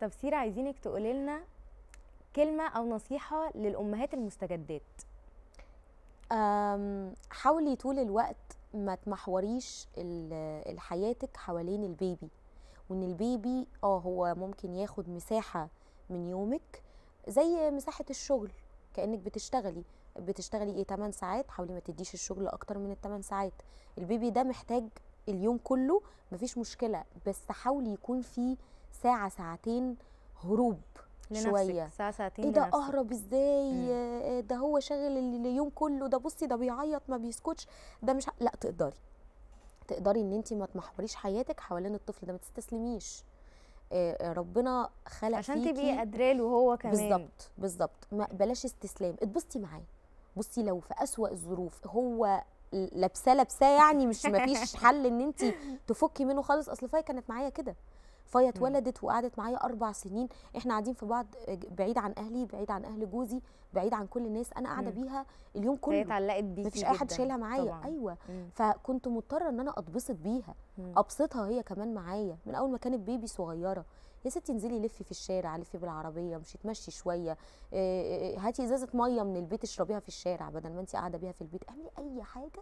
طب سيرة عايزينك تقولي لنا كلمة أو نصيحة للأمهات المستجدات أم، حاولي طول الوقت ما تمحوريش ال- حياتك حوالين البيبي وان البيبي اه هو ممكن ياخد مساحة من يومك زي مساحة الشغل كأنك بتشتغلي بتشتغلي ايه 8 ساعات حاولي ما تديش الشغل اكتر من ال 8 ساعات البيبي ده محتاج اليوم كله مفيش مشكلة بس حاولي يكون في ساعة ساعتين هروب لنفسك شوية ساعة ساعتين ايه ده لنفسك. اهرب ازاي مم. آه، ده هو شاغل ال- اليوم كله ده بصي ده بيعيط ما بيسكتش ده مش ع- لا تقدري تقدري ان انت ما تمحوريش حياتك حوالين الطفل ده ما تستسلميش آه، آه، ربنا خلق عشان فيكي تبقي قادرة له هو كمان بالظبط بالظبط ما- بلاش استسلام اتبسطي معاه بصي لو في اسوأ الظروف هو لابساه لابساه يعني مش مفيش حل ان انت تفكي منه خالص اصل فايا كانت معايا كده فايا اتولدت وقعدت معايا اربع سنين احنا قاعدين في بعض بعيد عن اهلي بعيد عن اهل جوزي بعيد عن كل الناس انا قاعده مم. حبيها اليوم فهي كله اتعلقت بيكي مفيش اي حد جداً. شايلها معايا طبعاً. ايوه مم. فكنت مضطره ان انا اتبسط بيها مم. ابسطها هي كمان معايا من اول ما كانت بيبي صغيره يا ستي انزلي لفي في الشارع لفي بالعربيه مشي تمشي شويه إيه، هاتي ازازه ميه من البيت اشربيها في الشارع بدل ما انت قاعده بيها في البيت اعملي اي حاجه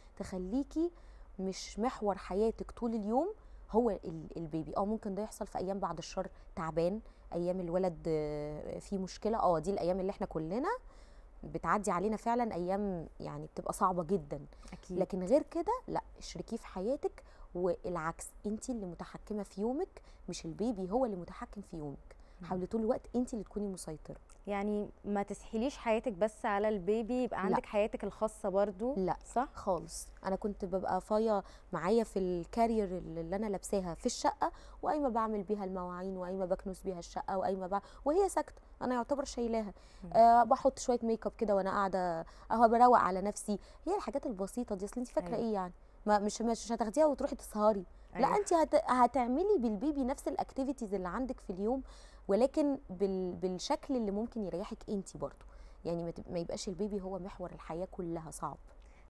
تخليكي مش محور حياتك طول اليوم هو ال- البيبي اه ممكن ده يحصل في ايام بعد الشر تعبان ايام الولد آه، فيه مشكله اه دي الايام اللي احنا كلنا بتعدي علينا فعلا ايام يعني بتبقى صعبه جدا أكيد لكن غير كده لا اشركيه في حياتك والعكس انت اللي متحكمه في يومك مش البيبي هو اللي متحكم في يومك حاولي طول الوقت انت اللي تكوني مسيطره يعني ما تسحليش حياتك بس على البيبي يبقى لا. عندك حياتك الخاصة برضو لا صح؟ خالص انا كنت ببقى فايا معايا في الكارير اللي انا لابساها في الشقه وقايمه بعمل بيها المواعين وقايمه بكنس بيها الشقه وقايمه بع... وهي ساكته انا يعتبر شايلاها أه بحط شويه ميك اب كده وانا قاعده اهو بروق على نفسي هي الحاجات البسيطه دي اصل انت فاكره أيوة. ايه يعني ما مش مش هتاخديها وتروحي تسهري لا أيوة. انت هت... هتعملي بالبيبي نفس الاكتيفيتيز اللي عندك في اليوم ولكن بال... بالشكل اللي ممكن يريحك انت برضو يعني ما, تب... ما يبقاش البيبي هو محور الحياه كلها صعب